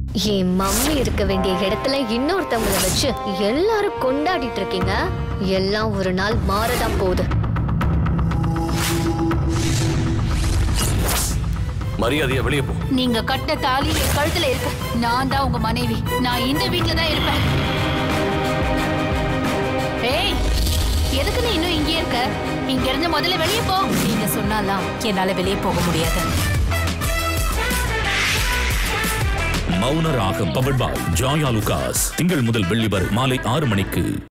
என் mummy இருக்க வேண்டிய இடத்துல இன்னொருத்தவங்கள வச்சு எல்லாரும் கொண்டாடிட்டு இருக்கீங்க எல்லாம் ஒரு நாள் மாறதான் போகுது மரியாதையா வெளியே போ நீங்க கட்ட தாலி என் கழுத்துல இருக்கு நான் தான் உங்க மனைவி நான் இந்த வீட்ல தான் இருப்பேன் ஏய் எதுக்கு நீ இன்னும் இங்கே இருக்க இங்க இருந்து முதல்ல வெளியே போ நீங்க சொன்னாலாம் என்னால வெளியே போக முடியாது மௌன ராகம் பவர்பாய் ஜாயா லுகாஸ் திங்கள் முதல் வெள்ளி வரை மாலை ஆறு மணிக்கு